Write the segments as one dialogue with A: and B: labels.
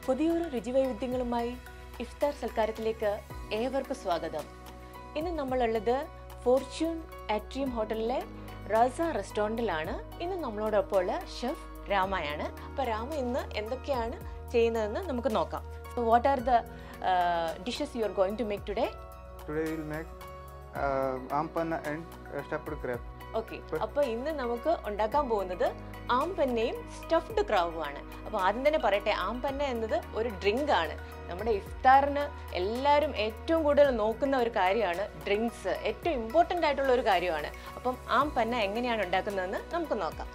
A: പുതിയൊരു രുചിവൈവിധ്യങ്ങളുമായി ഇഫ്താർ സൽക്കാരത്തിലേക്ക് ഏവർക്കും സ്വാഗതം ഇന്ന് നമ്മളുള്ളത് ഫോർച്യൂൺ ആട്രിയം ഹോട്ടലിലെ റസ റെസ്റ്റോറൻറ്റിലാണ് ഇന്ന് നമ്മളോടൊപ്പം ഉള്ള ഷെഫ് രാമയാണ് അപ്പോൾ രാമ ഇന്ന് എന്തൊക്കെയാണ് ചെയ്യുന്നതെന്ന് നമുക്ക് നോക്കാം what are the dishes you are going to make today
B: Today we will make uh, ampanna and uh, stuffed crab.
A: Okay അപ്പൊ ഇന്ന് നമുക്ക് ഉണ്ടാക്കാൻ പോകുന്നത് ആംപന്നയും സ്റ്റഫ്ഡ് ക്രാവുമാണ് അപ്പൊ ആദ്യം തന്നെ പറയട്ടെ ആംപന്ന എന്നത് ഒരു ഡ്രിങ്ക് ആണ് നമ്മുടെ ഇഫ്താറിന് എല്ലാവരും ഏറ്റവും കൂടുതൽ നോക്കുന്ന ഒരു കാര്യമാണ് ഡ്രിങ്ക്സ് ഏറ്റവും ഇമ്പോർട്ടൻ്റ് ആയിട്ടുള്ള ഒരു കാര്യമാണ് അപ്പം ആംപന്ന എങ്ങനെയാണ് ഉണ്ടാക്കുന്നതെന്ന് നമുക്ക് നോക്കാം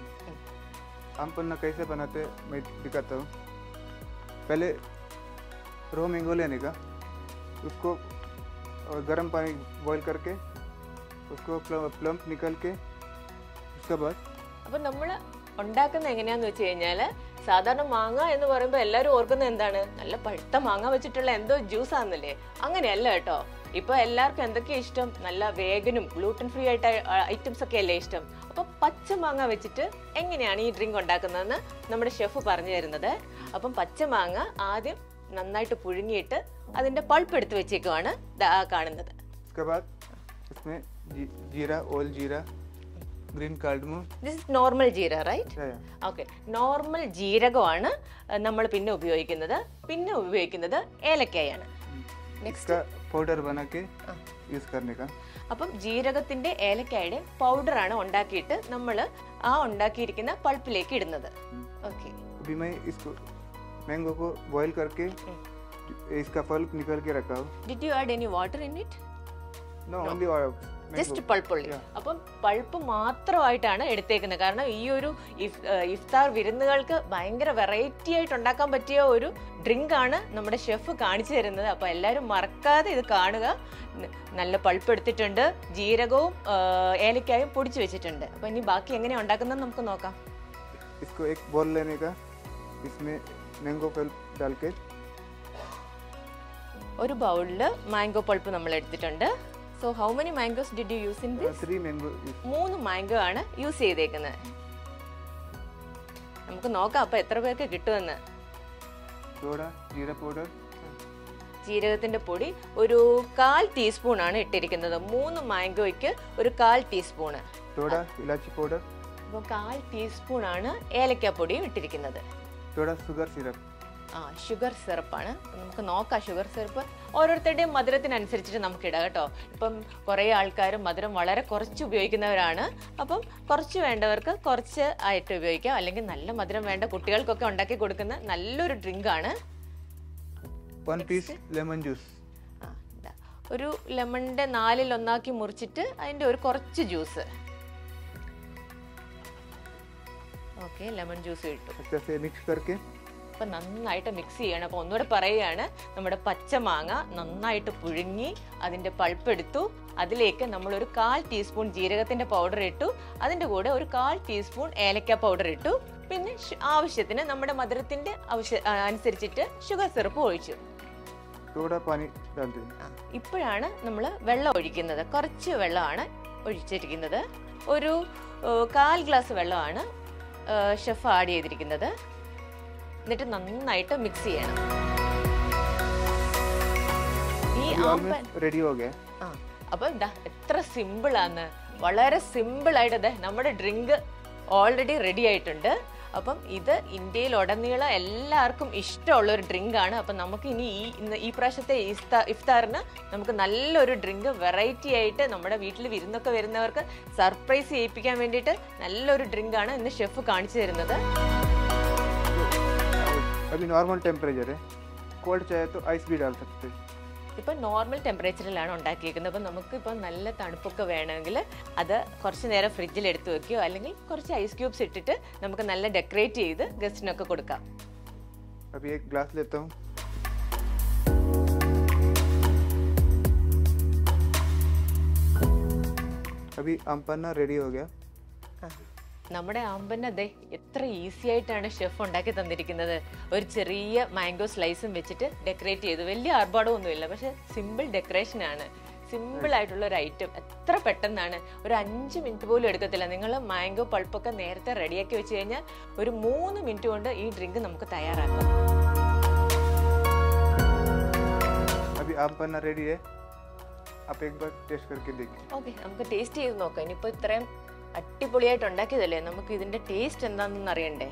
B: आमपन्ना कैसे बनाते मैं दिखाता हूँ पहले रो मैंगो लेने का उसको अ, गर्म पानी बॉईल करके उसको प्लम्प निकल के उसके बाद
A: അപ്പം നമ്മൾ ഉണ്ടാക്കുന്നത് എങ്ങനെയാന്ന് വെച്ച് കഴിഞ്ഞാൽ സാധാരണ മാങ്ങ എന്ന് പറയുമ്പോൾ എല്ലാവരും ഓർക്കുന്നത് എന്താണ് നല്ല പഴുത്ത മാങ്ങ വെച്ചിട്ടുള്ള എന്തോ ജ്യൂസ് ആണെന്നല്ലേ അങ്ങനെയല്ല കേട്ടോ ഇപ്പൊ എല്ലാവർക്കും എന്തൊക്കെയാ ഇഷ്ടം നല്ല വേഗനും ഗ്ലൂട്ടൻ ഫ്രീ ആയിട്ട് ഐറ്റംസ് ഒക്കെ അല്ലേ ഇഷ്ടം അപ്പൊ പച്ച മാങ്ങ വെച്ചിട്ട് എങ്ങനെയാണ് ഈ ഡ്രിങ്ക് ഉണ്ടാക്കുന്നതെന്ന് നമ്മുടെ ഷെഫ് പറഞ്ഞു തരുന്നത് അപ്പം പച്ച മാങ്ങ ആദ്യം നന്നായിട്ട് പുഴുങ്ങിയിട്ട് അതിന്റെ പൾപ്പ് എടുത്ത് വെച്ചേക്കുവാണ് ദാ ആ കാണുന്നത്
B: उसके बाद इसमें जी, jeera whole jeera green cardamom
A: this is normal jeera right
B: yeah, yeah.
A: Okay normal ജീരകമാണ് നമ്മൾ പിന്നെ ഉപയോഗിക്കുന്നത് പിന്നെ ഉപയോഗിക്കുന്നത് ഏലക്കായാണ് നെക്സ്റ്റ്
B: इसका पाउडर बना के यूज़ करने का
A: അപ്പം ജീരകത്തിന്റെ ഏലക്കായുടെ പൗഡറാണ് ഉണ്ടാക്കിയിട്ട് നമ്മൾ ആ ഉണ്ടാക്കിയിരിക്കുന്ന പൾപ്പിലേക്ക് ഇടുന്നത് ഓക്കെ
B: अभी मैं इसको मैंगो को बॉईल करके इसका पल्प निकल के रखा हूँ
A: did you add any water in it
B: no only
A: just പൾപ്പുള്ളി അപ്പം പൾപ്പ് മാത്രമായിട്ടാണ് എടുത്തേക്കുന്നത് കാരണം ഈ ഒരു ഇഫ്- ഏഹ് ഇഫ്താർ വിരുന്നുകൾക്ക് ഭയങ്കര വെറൈറ്റി ആയിട്ട് ഉണ്ടാക്കാൻ പറ്റിയ ഒരു ഡ്രിങ്ക് ആണ് നമ്മുടെ ഷെഫ് കാണിച്ചു തരുന്നത് അപ്പോൾ എല്ലാവരും മറക്കാതെ ഇത് കാണുക ന- നല്ല പൾപ്പ് എടുത്തിട്ടുണ്ട് ജീരകവും ഏഹ് ഏലക്കായും പൊടിച്ചു വെച്ചിട്ടുണ്ട് അപ്പോൾ ഇനി ബാക്കി എങ്ങനെയാണ് ഉണ്ടാക്കുന്നത് നമുക്ക് നോക്കാം
B: इसको एक बॉल लेने का इसमें मैंगो पल्प डाल के
A: ഒരു ബൗളിൽ മാംഗോ പൾപ്പ് നമ്മൾ എടുത്തിട്ടുണ്ട് so how many mangoes did you use in this
B: three mango
A: മൂന്ന് മാംഗോ ആണ് യൂസ് ചെയ്തേക്കുന്നത് നമുക്ക് നോക്കാം അപ്പൊ എത്ര പേർക്ക് കിട്ടുമെന്ന്
B: थोड़ा जीरा पाउडर
A: ജീരകത്തിന്റെ പൊടി ഒരു കാൽ ടീസ്പൂൺ ആണ് ഇട്ടിരിക്കുന്നത് മൂന്ന് മാംഗോയ്ക്ക് ഒരു കാൽ ടീസ്പൂണ്
B: थोड़ा इलायची पाउडर
A: അപ്പോൾ കാൽ ടീസ്പൂൺ ആണ് ഏലക്കാപ്പൊടിയും ഇട്ടിരിക്കുന്നത്
B: थोड़ा शुगर सिरप
A: ആ ഷുഗർ സിറപ്പാണ് നമുക്ക് നോക്കാം ഷുഗർ സിറപ്പ് ഓരോരുത്തരുടെയും മധുരത്തിനനുസരിച്ചിട്ട് നമുക്ക് ഇടാം കേട്ടോ ഇപ്പം കുറേ ആൾക്കാർ മധുരം വളരെ കുറച്ച് ഉപയോഗിക്കുന്നവരാണ് അപ്പം കുറച്ച് വേണ്ടവർക്ക് കുറച്ച് ആയിട്ട് ഉപയോഗിക്കാം അല്ലെങ്കിൽ നല്ല മധുരം വേണ്ട കുട്ടികൾക്കൊക്കെ ഉണ്ടാക്കി കൊടുക്കുന്ന നല്ലൊരു ഡ്രിങ്ക് ആണ്
B: वन पीस लेमन जूस
A: ആ, ഇതാ. ഒരു ലെമണിന്റെ നാലിൽ ഒന്നാക്കി മുറിച്ചിട്ട് അതിന്റെ ഒരു കുറച്ച് ജ്യൂസ് ഓക്കെ ലെമൺ ജ്യൂസ് ഇട്ടു
B: अच्छे से मिक्स करके
A: അപ്പൊ നന്നായിട്ട് മിക്സ് ചെയ്യണം അപ്പൊ ഒന്നുകൂടെ പറയുകയാണ് നമ്മുടെ പച്ചമാങ്ങ നന്നായിട്ട് പുഴുങ്ങി അതിന്റെ പൾപ്പ് എടുത്തു അതിലേക്ക് നമ്മൾ ഒരു കാൽ ടീസ്പൂൺ ജീരകത്തിന്റെ പൗഡർ ഇട്ടു അതിന്റെ കൂടെ ഒരു കാൽ ടീസ്പൂൺ ഏലക്ക പൗഡർ ഇട്ടു പിന്നെ ഷ്- ആവശ്യത്തിന് നമ്മുടെ മധുരത്തിന്റെ ആവശ്യ ആ, അനുസരിച്ചിട്ട് ഷുഗർ സിറപ്പ് ഒഴിച്ചു
B: थोड़ा पानी डाल दें
A: ആ, ഇപ്പോഴാണ് നമ്മൾ വെള്ളം ഒഴിക്കുന്നത് കുറച്ച് വെള്ളമാണ് ഒഴിച്ചിരിക്കുന്നത് ഒരു ഏ, കാൽ ഗ്ലാസ് വെള്ളമാണ് ഷെഫ് ആഡ് ചെയ്തിരിക്കുന്നത് എന്നിട്ട് നന്നായിട്ട് മിക്സ് ചെയ്യണം ഈ
B: अभी
A: ആമ്പൻ
B: ऑलमोस्ट रेडी हो गया
A: ആ അപ്പൊ ഇതാ എത്ര സിമ്പിൾ ആണ് വളരെ സിമ്പിൾ ആയിട്ട് ദേ നമ്മുടെ ഡ്രിങ്ക് ഓൾറെഡി റെഡി ആയിട്ടുണ്ട് അപ്പം ഇത് ഇന്ത്യയിൽ ഉടനീളം എല്ലാവർക്കും ഇഷ്ടമുള്ള ഒരു ഡ്രിങ്ക് ആണ് അപ്പം നമുക്ക് ഇനി ഈ ഇന്ന് ഈ പ്രാവശ്യത്തെ ഇഫ്താ ഇഫ്താറിന് നമുക്ക് നല്ലൊരു ഡ്രിങ്ക് വെറൈറ്റി ആയിട്ട് നമ്മുടെ വീട്ടിൽ വിരുന്നൊക്കെ വരുന്നവർക്ക് സർപ്രൈസ് ചെയ്യിപ്പിക്കാൻ വേണ്ടിയിട്ട് നല്ലൊരു ഡ്രിങ്ക് ആണ് ഇന്ന് ഷെഫ് കാണിച്ചു തരുന്നത്
B: अभी नॉर्मल टेम्परेचर है कोल्ड चाहे तो आइस भी डाल सकते हैं
A: ഇപ്പം നോർമൽ ടെമ്പറേച്ചറിലാണ് ഉണ്ടാക്കിയിരിക്കുന്നത് അപ്പം നമുക്ക് ഇപ്പം നല്ല തണുപ്പൊക്കെ വേണമെങ്കിൽ അത് കുറച്ച് നേരം ഫ്രിഡ്ജിൽ എടുത്ത് വെക്കുകയോ അല്ലെങ്കിൽ കുറച്ച് ഐസ് ക്യൂബ്സ് ഇട്ടിട്ട് നമുക്ക് നല്ല ഡെക്കറേറ്റ് ചെയ്ത് ഗസ്റ്റിനൊക്കെ കൊടുക്കാം
B: अभी एक ग्लास लेता हूँ अभी आमपन्ना रेडी हो गया
A: ആ. നമ്മുടെ ആമ്പന്ന അതെ എത്ര ഈസി ആയിട്ടാണ് ഷെഫ് ഉണ്ടാക്കി തന്നിരിക്കുന്നത് ഒരു ചെറിയ മാംഗോ സ്ലൈസും വെച്ചിട്ട് ഡെക്കറേറ്റ് ചെയ്തു വലിയ ആർഭാടമൊന്നുമില്ല പക്ഷെ സിമ്പിൾ ഡെക്കറേഷൻ ആണ് സിമ്പിൾ ആയിട്ടുള്ള ഒരു ഐറ്റം എത്ര പെട്ടെന്നാണ് ഒരു അഞ്ച് മിനിറ്റ് പോലും എടുക്കത്തില്ല നിങ്ങൾ മാംഗോ പൾപ്പൊക്കെ നേരത്തെ റെഡിയാക്കി വെച്ച് കഴിഞ്ഞാൽ ഒരു മൂന്ന് മിനിറ്റ് കൊണ്ട് ഈ ഡ്രിങ്ക് നമുക്ക് തയ്യാറാക്കാം
B: अभी आम पन्ना रेडी है आप एक बार टेस्ट करके देखिए
A: ഓക്കെ നമുക്ക് ടേസ്റ്റ് ചെയ്ത് നോക്കാം ഇനിയിപ്പോൾ ഇത്രയും അടിപൊളിയായിട്ട് ഉണ്ടാക്കിയതല്ലേ നമുക്ക് ഇതിന്റെ ടേസ്റ്റ് എന്താണെന്ന് അറിയണ്ടേ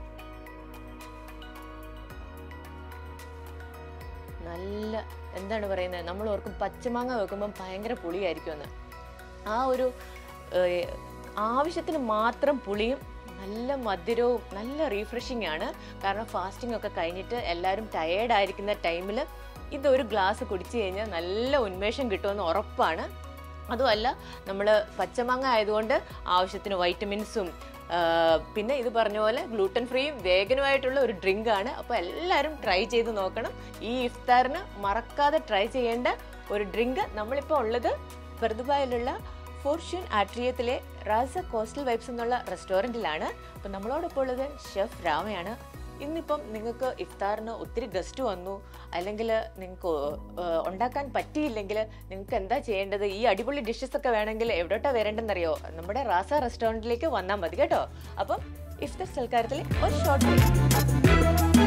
A: നല്ല എന്താണ് പറയുന്നത് നമ്മൾ ഓർക്കും പച്ചമാങ്ങ വെക്കുമ്പം ഭയങ്കര പുളിയായിരിക്കുമെന്ന് ആ ഒരു ഏഹ്, ആവശ്യത്തിന് മാത്രം പുളിയും നല്ല മധുരവും നല്ല റീഫ്രഷിംഗ് ആണ് കാരണം ഫാസ്റ്റിംഗ് ഒക്കെ കഴിഞ്ഞിട്ട് എല്ലാവരും ടയേർഡ് ആയിരിക്കുന്ന ടൈമിൽ ഇതൊരു ഗ്ലാസ് കുടിച്ചു കഴിഞ്ഞാൽ നല്ല ഉന്മേഷം കിട്ടുമെന്ന് ഉറപ്പാണ് അതുമല്ല നമ്മൾ പച്ചമാങ്ങ ആയതുകൊണ്ട് ആവശ്യത്തിന് വൈറ്റമിൻസും പിന്നെ ഇത് പറഞ്ഞ പോലെ ഗ്ലൂട്ടൻ ഫ്രീയും വേഗനുമായിട്ടുള്ള ഒരു ഡ്രിങ്ക് ആണ് അപ്പോൾ എല്ലാവരും ട്രൈ ചെയ്ത് നോക്കണം ഈ ഇഫ്താറിന് മറക്കാതെ ട്രൈ ചെയ്യേണ്ട ഒരു ഡ്രിങ്ക് നമ്മളിപ്പോൾ ഉള്ളത് ബർദുബായിലുള്ള ഫോർച്യൂൺ ആട്രിയത്തിലെ റാസ കോസ്റ്റൽ വൈബ്സ് എന്നുള്ള റെസ്റ്റോറൻറ്റിലാണ് അപ്പം നമ്മളോടൊപ്പം ഉള്ളത് ഷെഫ് രാമയാണ് ഇന്നിപ്പം നിങ്ങൾക്ക് ഇഫ്താറിന് ഒത്തിരി ഗസ്റ്റ് വന്നു അല്ലെങ്കിൽ നിങ്ങൾക്ക് ഉണ്ടാക്കാൻ പറ്റിയില്ലെങ്കിൽ നിങ്ങൾക്ക് എന്താ ചെയ്യേണ്ടത് ഈ അടിപൊളി ഡിഷസ് ഒക്കെ വേണമെങ്കിൽ എവിടോട്ടാ വരേണ്ടെന്നറിയോ നമ്മുടെ റാസ റെസ്റ്റോറൻറ്റിലേക്ക് വന്നാൽ മതി കേട്ടോ അപ്പം ഇഫ്താർ സൽക്കാരത്തിൽ ഒരു short break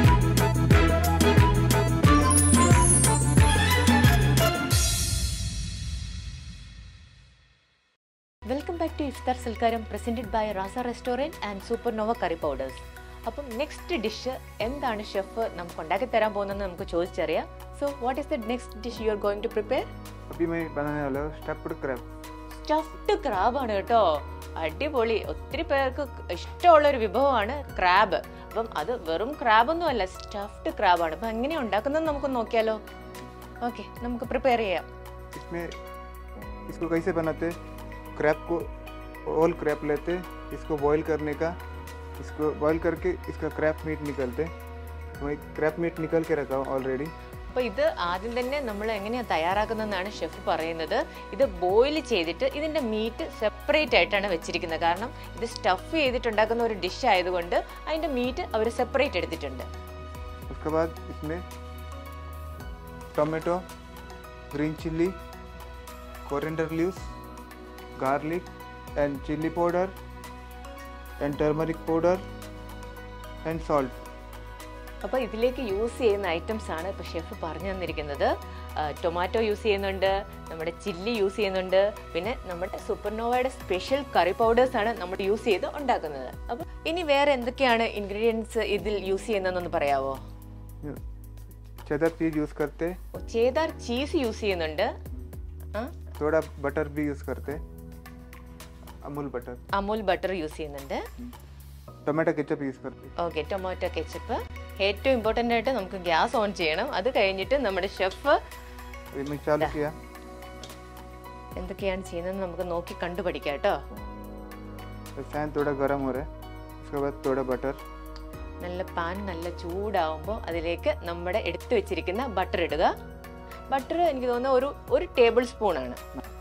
A: welcome back to Iftar സൽക്കാരം presented by Rasa restaurant and Supernova curry powders അപ്പം നെക്സ്റ്റ് ഡിഷ് എന്താണ് ഷെഫ് നമുക്ക് ഉണ്ടാക്കി തരാൻ പോകുന്നതെന്ന് നമുക്ക് ചോദിച്ചറിയാം so what is the next dish you are going to prepare
B: अभी मैं बनाने वाला हूँ स्टफ्ड क्रैब
A: സ്റ്റഫ്ഡ് ക്രാബാണ് കേട്ടോ അടിപൊളി ഒത്തിരി പേർക്ക് ഇഷ്ടമുള്ള ഒരു വിഭവമാണ് ക്രാബ് അപ്പം അത് വെറും ക്രാബ് ഒന്നും അല്ല സ്റ്റഫ്ഡ് ക്രാബാണ് അപ്പം എങ്ങനെയാണ് ഉണ്ടാക്കുന്നത് നമുക്ക് നോക്കിയാലോ ഓക്കെ നമുക്ക് പ്രിപ്പയർ ചെയ്യാം
B: इसमें इसको कैसे बनाते क्रैब को ऑल क्रैब लेते इसको बॉईल करने का इसको बॉईल करके इसका क्रैब मीट निकलते मैं क्रैब मीट निकल के रखा हूँ ऑलरेडी
A: അപ്പോൾ ഇത് ആദ്യം തന്നെ നമ്മൾ എങ്ങനെയാണ് തയ്യാറാക്കുന്നതെന്നാണ് ഷെഫ് പറയുന്നത് ഇത് ബോയിൽ ചെയ്തിട്ട് ഇതിന്റെ മീറ്റ് സെപ്പറേറ്റ് ആയിട്ടാണ് വെച്ചിരിക്കുന്നത് കാരണം ഇത് സ്റ്റഫ് ചെയ്തിട്ടുണ്ടാക്കുന്ന ഒരു ഡിഷ് ആയതുകൊണ്ട് അതിന്റെ മീറ്റ് അവർ സെപ്പറേറ്റ് എടുത്തിട്ടുണ്ട്
B: उसके बाद इसमें tomato green chilli coriander leaves garlic and chilli powder and turmeric powder and salt
A: അപ്പോൾ ഇതിലേക്ക് യൂസ് ചെയ്യുന്ന ഐറ്റംസ് ആണ് ഇപ്പോൾ ഷെഫ് പറഞ്ഞു തന്നിരിക്കുന്നത് ടൊമാറ്റോ യൂസ് ചെയ്യുന്നുണ്ട് നമ്മുടെ ചില്ലി യൂസ് ചെയ്യുന്നുണ്ട് പിന്നെ നമ്മുടെ സൂപ്പർനോവയുടെ സ്പെഷ്യൽ കറി പൗഡേഴ്സ് ആണ് നമ്മൾ യൂസ് ചെയ്ത് ഉണ്ടാക്കുന്നത് അപ്പോൾ ഇനി വേറെ എന്തൊക്കെയാണ് ഇൻഗ്രീഡിയൻസ് ഇതിൽ യൂസ് ചെയ്യുന്നതെന്നൊന്ന് പറയാവോ
B: cheddar चीज यूज़ करते
A: ചേതാർ ചീസ് യൂസ് ചെയ്യുന്നുണ്ട് ആ,
B: थोड़ा बटर भी यूज़ करते Amul butter
A: Amul butter use ചെയ്യുന്നുണ്ട്
B: टोमेटो केचप यूज़ करते
A: ഓക്കെ ടൊമാറ്റോ കെച്ചപ്പ് ഏറ്റവും ഇമ്പോർട്ടൻ്റ് ആയിട്ട് നമുക്ക് ഗ്യാസ് ഓൺ ചെയ്യണം അത് കഴിഞ്ഞിട്ട് നമ്മുടെ ഷെഫ്
B: ये मैं चालू किया
A: എന്തൊക്കെയാണ് ചെയ്യുന്നത് നമുക്ക് നോക്കി കണ്ടു പഠിക്കാം കേട്ടോ
B: तो फैन थोड़ा गर्म हो रहा है उसके बाद थोड़ा बटर
A: നല്ല പാൻ നല്ല ചൂടാവുമ്പോൾ അതിലേക്ക് നമ്മുടെ എടുത്തു വെച്ചിരിക്കുന്ന ബട്ടർ ഇടുക ബട്ടർ എനിക്ക് തോന്നുന്ന ഒരു ഒരു ടേബിൾ സ്പൂൺ ആണ്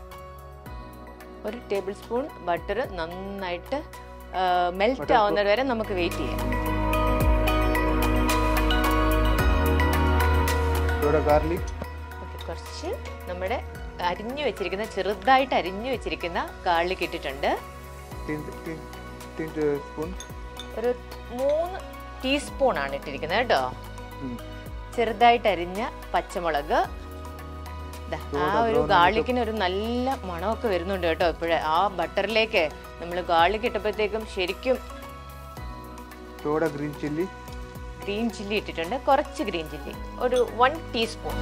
A: ഒരു ടേബിൾ സ്പൂൺ ബട്ടർ നന്നായിട്ട് മെൽറ്റ്
B: Butter
A: ആവുന്നത് വരെ നമുക്ക് വെയിറ്റ് ചെയ്യാം
B: थोड़ा गार्लिक
A: ഓക്കെ കുറച്ച് നമ്മുടെ അരിഞ്ഞു വെച്ചിരിക്കുന്ന ചെറുതായിട്ട് അരിഞ്ഞു വെച്ചിരിക്കുന്ന ഗാർലിക് ഇട്ടിട്ടുണ്ട്
B: तीन तीन तीन स्पून
A: ഒരു മൂന്ന് ടീസ്പൂൺ ആണ് ഇട്ടിരിക്കുന്നത് കേട്ടോ ചെറുതായിട്ട് അരിഞ്ഞ പച്ചമുളക് ദാ, ആ ഒരു ഗാർലിക്കിന് ഒരു നല്ല മണമൊക്കെ വരുന്നുണ്ട് കേട്ടോ ഇപ്പോഴേ ആ ബട്ടറിലേക്ക് നമ്മൾ ഗാർലിക് ഇട്ടപ്പോഴത്തേക്കും ശരിക്കും
B: थोड़ा ग्रीन चिल्ली
A: ഗ്രീൻ ചില്ലി ഇട്ടിട്ടുണ്ട് കുറച്ച് ഗ്രീൻ ചില്ലി ഒരു വൺ ടീസ്പൂൺ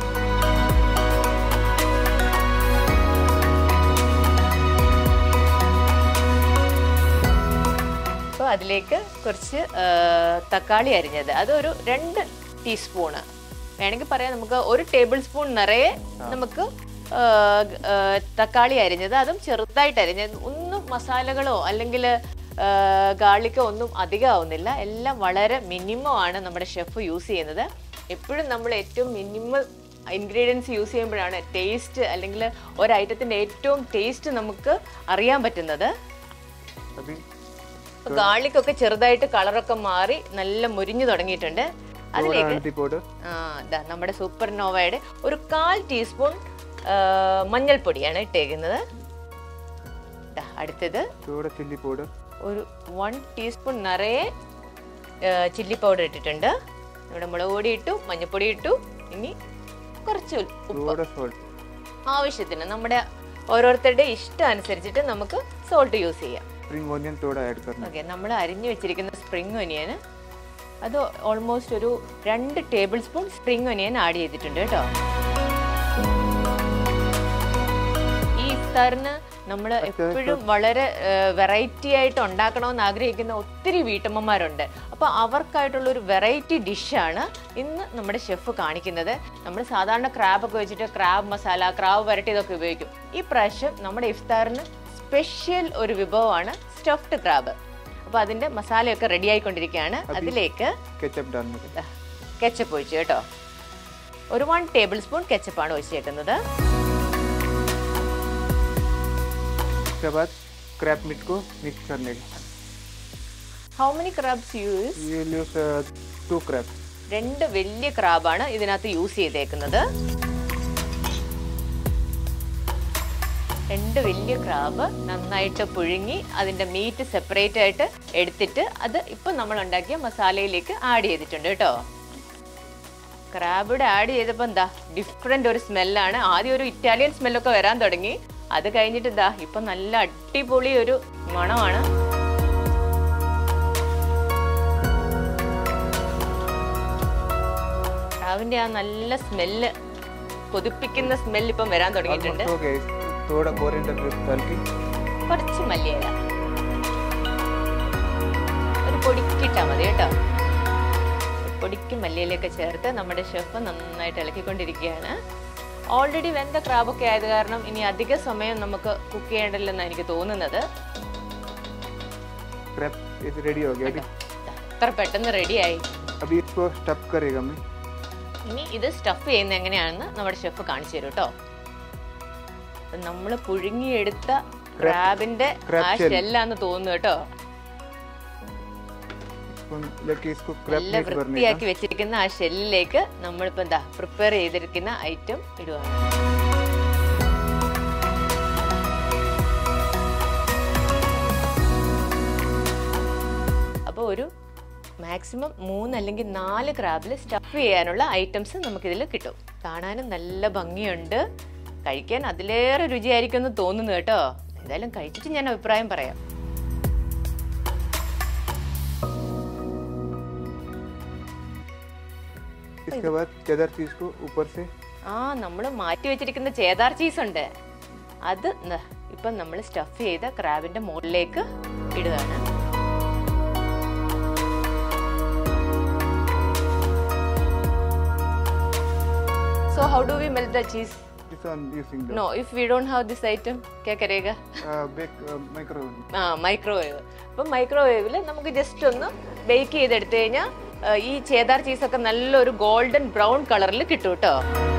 A: അപ്പോൾ അതിലേക്ക് കുറച്ച് ആ, തക്കാളി അരിഞ്ഞത് അതൊരു രണ്ട് ടീസ്പൂണ് വേണമെങ്കിൽ പറയാം നമുക്ക് ഒരു ടേബിൾ സ്പൂൺ നിറയെ നമുക്ക് ആ, ഗ- ആ, തക്കാളി അരിഞ്ഞത് അതും ചെറുതായിട്ട് അരിഞ്ഞത് ഒന്നും മസാലകളോ അല്ലെങ്കിൽ ഗാർലിക്കോ ഒന്നും അധികം ആവുന്നില്ല എല്ലാം വളരെ മിനിമം ആണ് നമ്മുടെ ഷെഫ് യൂസ് ചെയ്യുന്നത് എപ്പോഴും നമ്മൾ ഏറ്റവും മിനിമം ഇൻഗ്രീഡിയൻസ് യൂസ് ചെയ്യുമ്പോഴാണ് ടേസ്റ്റ് അല്ലെങ്കിൽ ഒരു ഐറ്റത്തിൻ്റെ ഏറ്റവും ടേസ്റ്റ് നമുക്ക് അറിയാൻ പറ്റുന്നത്
B: अभी
A: ഗാർലിക് ഒക്കെ ചെറുതായിട്ട് കളറൊക്കെ മാറി നല്ല മുരിഞ്ഞു തുടങ്ങിയിട്ടുണ്ട്
B: थोड़ा
A: അതിലേക്ക്
B: हल्दी पाउडर
A: ആ, ദാ നമ്മുടെ സൂപ്പർ നോവയുടെ ഒരു കാൽ ടീസ്പൂൺ ആ, മഞ്ഞൾപ്പൊടിയാണ് ഇട്ടേക്കുന്നത് ദാ, അടുത്തത്
B: थोड़ा चिल्ली पाउडर
A: ഒരു വൺ ടീസ്പൂൺ നിറയെ ചില്ലി പൗഡർ ഇട്ടിട്ടുണ്ട് നമ്മുടെ മുളക് പൊടി ഇട്ടു മഞ്ഞൾപ്പൊടി ഇട്ടു ഇനി കുറച്ച് ഉപ്പ്
B: थोड़ा सॉल्ट
A: ആവശ്യത്തിന് നമ്മുടെ ഓരോരുത്തരുടെ ഇഷ്ടം അനുസരിച്ചിട്ട് നമുക്ക് സോൾട്ട് യൂസ് ചെയ്യാം
B: स्प्रिंग ऑनियन थोड़ा ऐड करना
A: ഓക്കെ നമ്മൾ അരിഞ്ഞു വെച്ചിരിക്കുന്ന സ്പ്രിംഗ് ഒനിയൻ അത് ഓൾമോസ്റ്റ് ഒരു രണ്ട് tablespoon spring onion add ചെയ്തിട്ടുണ്ട് കേട്ടോ ഈ ഇഫ്താറിന് നമ്മൾ എപ്പോഴും വളരെ വെറൈറ്റി ആയിട്ട് ഉണ്ടാക്കണമെന്ന് ആഗ്രഹിക്കുന്ന ഒത്തിരി വീട്ടമ്മമാരുണ്ട് അപ്പോൾ അവർക്കായിട്ടുള്ള ഒരു വെറൈറ്റി ഡിഷാണ് ഇന്ന് നമ്മുടെ ഷെഫ് കാണിക്കുന്നത് നമ്മൾ സാധാരണ ക്രാബൊക്കെ വെച്ചിട്ട് ക്രാബ് മസാല ക്രാബ് വരട്ടിയതൊക്കെ ഉപയോഗിക്കും ഈ പ്രാവശ്യം നമ്മുടെ ഇഫ്താറിന് സ്പെഷ്യൽ ഒരു വിഭവമാണ് സ്റ്റഫ്ഡ് ക്രാബ് അപ്പോൾ അതിൻ്റെ മസാലയൊക്കെ റെഡി ആയിക്കൊണ്ടിരിക്കുകയാണ് അതിലേക്ക്
B: केचप डालने का
A: കെച്ചപ്പ് ഒഴിച്ചു കേട്ടോ ഒരു വൺ ടേബിൾ സ്പൂൺ കെച്ചപ്പാണ് ഒഴിച്ചേക്കുന്നത്
B: उसके बाद क्रैप मीट को मिक्स करने का
A: ഹൗ മെനി ക്രാബ്സ് യൂസ്
B: ये यूज टू क्रैप
A: രണ്ട് വലിയ ക്രാബാണ് ഇതിനകത്ത് യൂസ് ചെയ്തേക്കുന്നത് രണ്ട് വലിയ ക്രാബ് നന്നായിട്ട് പുഴുങ്ങി അതിൻ്റെ മീറ്റ് സെപ്പറേറ്റ് ആയിട്ട് എടുത്തിട്ട് അത് ഇപ്പം നമ്മൾ ഉണ്ടാക്കിയ മസാലയിലേക്ക് ആഡ് ചെയ്തിട്ടുണ്ട് കേട്ടോ ക്രാബിടെ ആഡ് ചെയ്തപ്പോൾ എന്താ ഡിഫറെൻ്റ് ഒരു സ്മെല്ലാണ് ആദ്യം ഒരു ഇറ്റാലിയൻ സ്മെല്ലൊക്കെ വരാൻ തുടങ്ങി അത് കഴിഞ്ഞിട്ട് എന്താ ഇപ്പം നല്ല അടിപൊളി ഒരു മണമാണ് ക്രാബിൻ്റെ ആ നല്ല സ്മെല്ല് കൊതിപ്പിക്കുന്ന സ്മെല്ല് ഇപ്പം വരാൻ തുടങ്ങിയിട്ടുണ്ട്
B: ऑलमोस्ट हो गया इस- थोड़ा कोरिएंडर लीव्स डाल के
A: കുറച്ച് മല്ലിയില ഒരു പൊടിക്കിട്ടാൽ മതി കേട്ടോ ഒരു പൊടിക്ക് മല്ലിയിലൊക്കെ ചേർത്ത് നമ്മുടെ ഷെഫ് നന്നായിട്ട് ഇളക്കിക്കൊണ്ടിരിക്കുകയാണ് ഓൾറെഡി വെന്ത ക്രാബൊക്കെ ആയത് കാരണം ഇനി അധിക സമയം നമുക്ക് കുക്ക് ചെയ്യേണ്ടല്ലെന്നാണ് എനിക്ക് തോന്നുന്നത്
B: क्रैप इज रेडी हो गया अभी
A: അത്ര പെട്ടെന്ന് റെഡിയായി
B: अभी इसको स्टफ करेगा मैं
A: ഇനി ഇത് സ്റ്റഫ് ചെയ്യുന്ന എങ്ങനെയാണെന്ന് നമ്മുടെ ഷെഫ് കാണിച്ചു തരും കേട്ടോ നമ്മൾ പുഴുങ്ങിയെടുത്ത ക്രാബിന്റെ
B: crab
A: ആ
B: shell.
A: ഷെല്ലാന്ന് തോന്നുന്നു കേട്ടോ
B: स्पून लेके इसको क्रैप
A: നല്ല
B: मीट भरने का
A: വൃത്തിയാക്കി വെച്ചിരിക്കുന്ന ആ ഷെല്ലിലേക്ക് നമ്മളിപ്പോ എന്താ പ്രിപ്പയർ ചെയ്തിരിക്കുന്ന ഐറ്റം ഇടുവാണ് അപ്പോൾ ഒരു മാക്സിമം മൂന്ന് അല്ലെങ്കിൽ നാല് ക്രാബിൽ സ്റ്റഫ് ചെയ്യാനുള്ള ഐറ്റംസ് നമുക്കിതിൽ കിട്ടും കാണാനും നല്ല ഭംഗിയുണ്ട് കഴിക്കാൻ അതിലേറെ രുചിയായിരിക്കും എന്ന് തോന്നുന്നു കേട്ടോ എന്തായാലും കഴിച്ചിട്ട് ഞാൻ അഭിപ്രായം പറയാം
B: इसके बाद चेदर चीज को ऊपर से
A: ആ നമ്മൾ മാറ്റി വെച്ചിരിക്കുന്ന ചേതാർ ചീസ് ഉണ്ട് അത് ന- ഇപ്പം നമ്മൾ സ്റ്റഫ് ചെയ്ത ക്രാബിന്റെ മുകളിലേക്ക് ഇടുകയാണ് so how do we melt the cheese
B: this on using the
A: no if we don't have this item കേ കരേഗ
B: uh, bake uh, microwave
A: ആ മൈക്രോവേവ് അപ്പം മൈക്രോവേവിൽ നമുക്ക് ജസ്റ്റ് ഒന്ന് ബേക്ക് ചെയ്തെടുത്തു കഴിഞ്ഞാൽ ഈ ചേതാർ ചീസൊക്കെ നല്ലൊരു ഗോൾഡൻ ബ്രൗൺ കളറിൽ കിട്ടും കേട്ടോ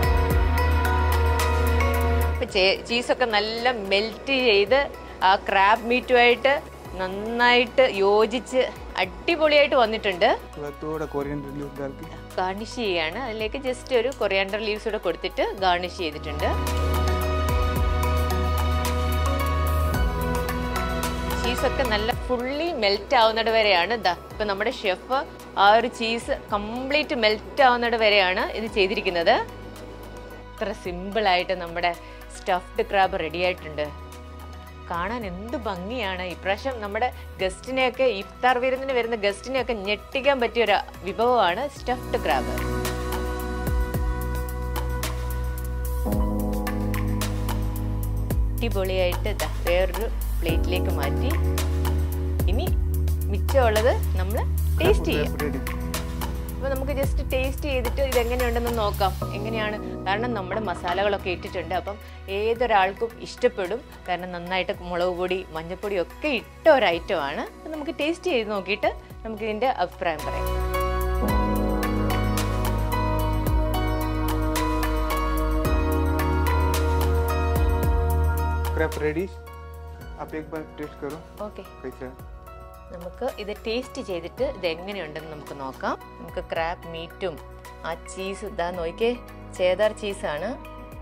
A: ഇപ്പൊ ചീസൊക്കെ നല്ല മെൽറ്റ് ചെയ്ത് ആ ക്രാബ് മീറ്റുമായിട്ട് നന്നായിട്ട് യോജിച്ച് അടിപൊളിയായിട്ട് വന്നിട്ടുണ്ട്
B: उसके बाद थोड़ा कोरिएंडर लीव्स डाल के
A: ഗാർണിഷ് ചെയ്യാണ് അതിലേക്ക് ജസ്റ്റ് ഒരു കൊറിയാണ്ടർ ലീവ്സ് കൂടെ കൊടുത്തിട്ട് ഗാർണിഷ് ചെയ്തിട്ടുണ്ട് ചീസൊക്കെ നല്ല ഫുള്ളി മെൽറ്റ് ആവുന്നിട വരെയാണ് ഇതാ ഇപ്പൊ നമ്മുടെ ഷെഫ് ആ ഒരു ചീസ് കംപ്ലീറ്റ് മെൽറ്റ് ആവുന്നിട വരെയാണ് ഇത് ചെയ്തിരിക്കുന്നത് ഇത്ര സിമ്പിൾ ആയിട്ട് നമ്മുടെ സ്റ്റഫ്ഡ് ക്രാബ് റെഡി ആയിട്ടുണ്ട് കാണാൻ എന്ത് ഭംഗിയാണ് ഇപ്രാവശ്യം നമ്മുടെ ഗസ്റ്റിനെയൊക്കെ ഇഫ്താർ വിരുന്നിന് വരുന്ന ഗസ്റ്റിനെയൊക്കെ ഞെട്ടിക്കാൻ പറ്റിയ ഒരു വിഭവമാണ് സ്റ്റഫ്ഡ് ക്രാബ് അടിപൊളിയായിട്ട് ദാ വേറൊരു പ്ലേറ്റിലേക്ക് മാറ്റി ഇനി മിച്ചമുള്ളത് നമ്മൾ ടേസ്റ്റ് ചെയ്യാം
B: रेडी
A: അപ്പൊ നമുക്ക് ജസ്റ്റ് ടേസ്റ്റ് ചെയ്തിട്ട് ഇത് എങ്ങനെയുണ്ടെന്ന് നോക്കാം എങ്ങനെയാണ് കാരണം നമ്മുടെ മസാലകളൊക്കെ ഇട്ടിട്ടുണ്ട് അപ്പം ഏതൊരാൾക്കും ഇഷ്ടപ്പെടും കാരണം നന്നായിട്ട് മുളക് പൊടി മഞ്ഞൾപ്പൊടി ഒക്കെ ഇട്ട ഒരു ഐറ്റമാണ് അപ്പം നമുക്ക് ടേസ്റ്റ് ചെയ്ത് നോക്കിയിട്ട് നമുക്ക് ഇതിന്റെ അഭിപ്രായം പറയാം
B: क्रैप रेडी आप एक बार टेस्ट करो
A: ഓക്കെ
B: कैसा है
A: നമുക്ക് ഇത് ടേസ്റ്റ് ചെയ്തിട്ട് ഇത് എങ്ങനെയുണ്ടെന്ന് നമുക്ക് നോക്കാം നമുക്ക് ക്രാബ് മീറ്റും ആ ചീസ് ഇതാ നോക്കിയേ ചേതാർ ചീസാണ്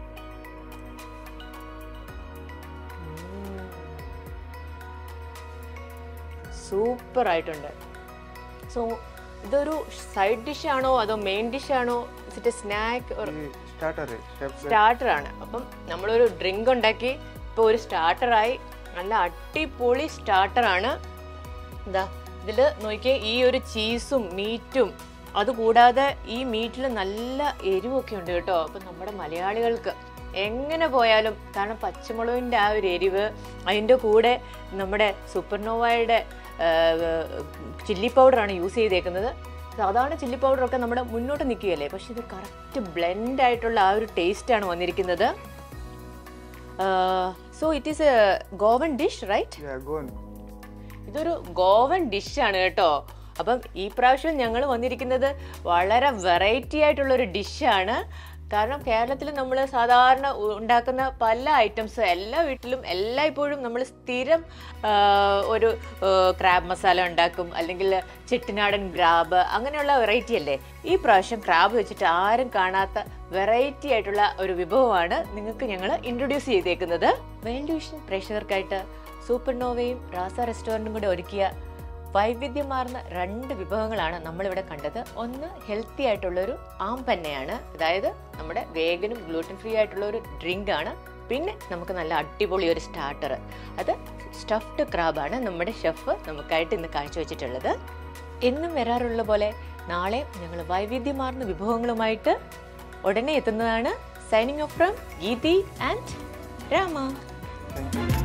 A: സൂപ്പർ ആയിട്ടുണ്ട് സോ ഇതൊരു സൈഡ് ഡിഷ് ആണോ അതോ മെയിൻ ഡിഷ് ആണോ ഇറ്റ് സ്നാക്ക്
B: ये स्टार्टर है शेफ
A: സ്റ്റാർട്ടർ ആണ് അപ്പം നമ്മളൊരു ഡ്രിങ്ക് ഉണ്ടാക്കി ഇപ്പോൾ ഒരു സ്റ്റാർട്ടറായി നല്ല അടിപൊളി സ്റ്റാർട്ടറാണ് എന്താ ഇതിൽ നോക്കിയേ ഈ ഒരു ചീസും മീറ്റും അതുകൂടാതെ ഈ മീറ്റിൽ നല്ല എരിവൊക്കെ ഉണ്ട് കേട്ടോ അപ്പം നമ്മുടെ മലയാളികൾക്ക് എങ്ങനെ പോയാലും കാരണം പച്ചമുളകിൻ്റെ ആ ഒരു എരിവ് അതിൻ്റെ കൂടെ നമ്മുടെ സൂപ്പർനോവയുടെ ചില്ലി പൗഡറാണ് യൂസ് ചെയ്തേക്കുന്നത് സാധാരണ ചില്ലി പൗഡറൊക്കെ നമ്മുടെ മുന്നോട്ട് നിൽക്കുകയല്ലേ പക്ഷെ ഇത് കറക്റ്റ് ബ്ലെൻഡ് ആയിട്ടുള്ള ആ ഒരു ടേസ്റ്റാണ് വന്നിരിക്കുന്നത് so it is a Goan dish right
B: yeah Goan
A: ഇതൊരു ഗോവൻ ഡിഷാണ് കേട്ടോ അപ്പം ഈ പ്രാവശ്യം ഞങ്ങൾ വന്നിരിക്കുന്നത് വളരെ വെറൈറ്റി ആയിട്ടുള്ള ഒരു ഡിഷാണ് കാരണം കേരളത്തിൽ നമ്മൾ സാധാരണ ഉ- ഉണ്ടാക്കുന്ന പല ഐറ്റംസ് എല്ലാ വീട്ടിലും എല്ലായ്പ്പോഴും നമ്മൾ സ്ഥിരം ആ, ഒരു ക്രാബ് മസാല ഉണ്ടാക്കും അല്ലെങ്കിൽ ചെട്ടിനാടൻ ക്രാബ് അങ്ങനെയുള്ള വെറൈറ്റി അല്ലേ ഈ പ്രാവശ്യം ക്രാബ് വെച്ചിട്ട് ആരും കാണാത്ത വെറൈറ്റി ആയിട്ടുള്ള ഒരു വിഭവമാണ് നിങ്ങൾക്ക് ഞങ്ങൾ ഇൻട്രൊഡ്യൂസ് ചെയ്തേക്കുന്നത് വേൾഡ് വിഷൻ പ്രേക്ഷകർക്കായിട്ട് സൂപ്പർനോവയും റാസ റെസ്റ്റോറൻറ്റും കൂടെ ഒരുക്കിയ വൈവിധ്യമാർന്ന രണ്ട് വിഭവങ്ങളാണ് നമ്മളിവിടെ കണ്ടത് ഒന്ന് ഹെൽത്തി ആയിട്ടുള്ളൊരു ആമ്പന്നയാണ് അതായത് നമ്മുടെ വേഗനും ഗ്ലൂട്ടൻ ഫ്രീ ആയിട്ടുള്ള ഒരു ഡ്രിങ്ക് ആണ് പിന്നെ നമുക്ക് നല്ല അടിപൊളി ഒരു സ്റ്റാർട്ടർ അത് സ്റ്റഫ്ഡ് ക്രാബാണ് നമ്മുടെ ഷെഫ് നമുക്കായിട്ട് ഇന്ന് കാഴ്ചവെച്ചിട്ടുള്ളത് എന്നും വരാറുള്ള പോലെ നാളെ ഞങ്ങൾ വൈവിധ്യമാർന്ന വിഭവങ്ങളുമായിട്ട് ഉടനെ എത്തുന്നതാണ് signing off from Geethi and Rama
B: thank you